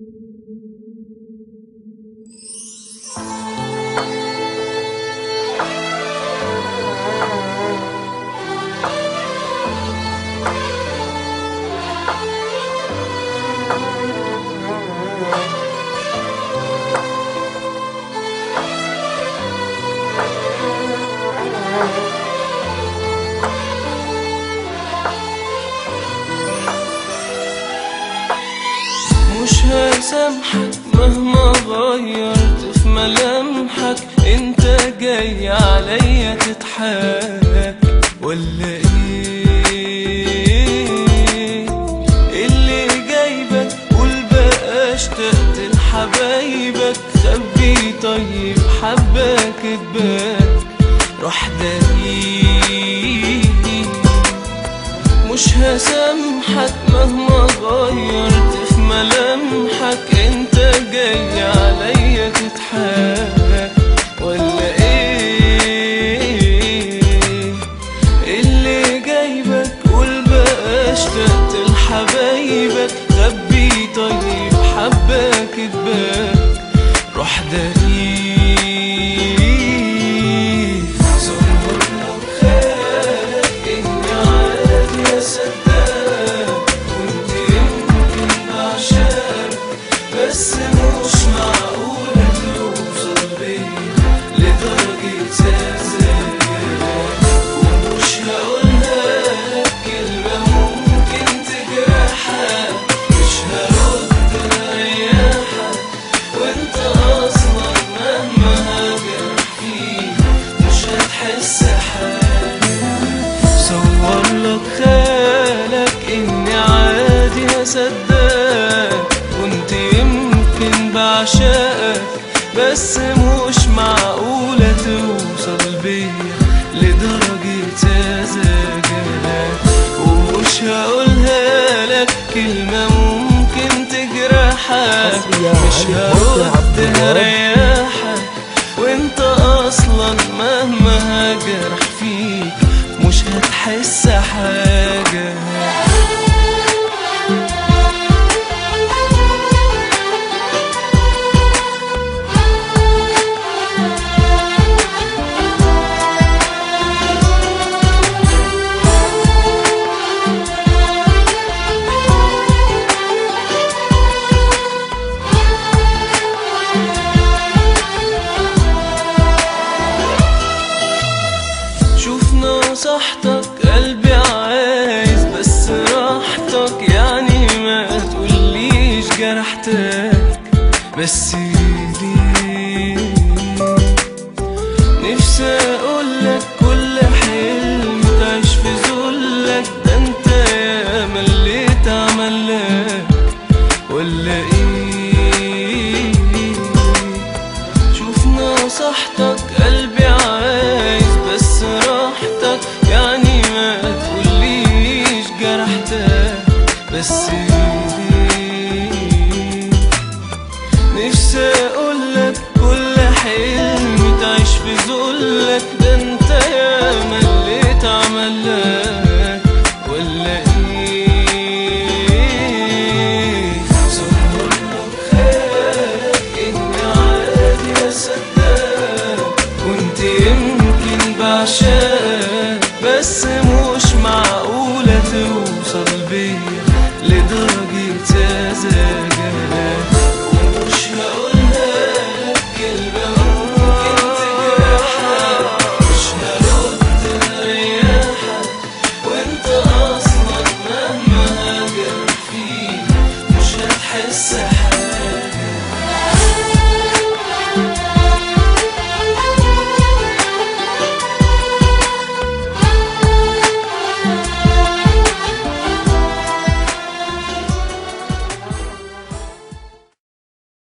مش هسامحك مهما غيرت في ملامحك انت جاي عليا تضحك ولا ايه اللي جايبك قول بقى اشتقت لحبايبك خبي طيب حبك اتباك روح داري مش هسامحك مهما غيرت في ملامحك انت جاي عليا تضحك ولا ايه اللي جايبك قول بقى اشتقت لحبايبك خبي طيب حبك اتباك روح داري صور لو خالك اني عادي اصدقك كنت يمكن بعشقك بس مش معقولة توصل بيا لدرجة زلزال ومش هقولها لك كلمة ممكن تجرحك مش هرد اريحك وانت اصلا مهما هجرح فيك مش هتحس حاجة صور لك خيالك اني عادي هصدقك كنت يمكن بعشقك بس مش معقولة توصل بيا لدرجة سذاجة ومش هقولها لك كلمة ممكن تجرحك حسبي يا مش علي موسى عبد هرد الوهاب. هريحك وانت اصلا مهما هجرح فيك مش هتحس حاجة شوف نصحتك قلبي عايز بس راحتك يعني ما تقوليش جرحتك بس ليه نفسي اقولك كل حلم تعيش في ذلك ده انت يا مليت عملك ولا ايه شوف نصحتك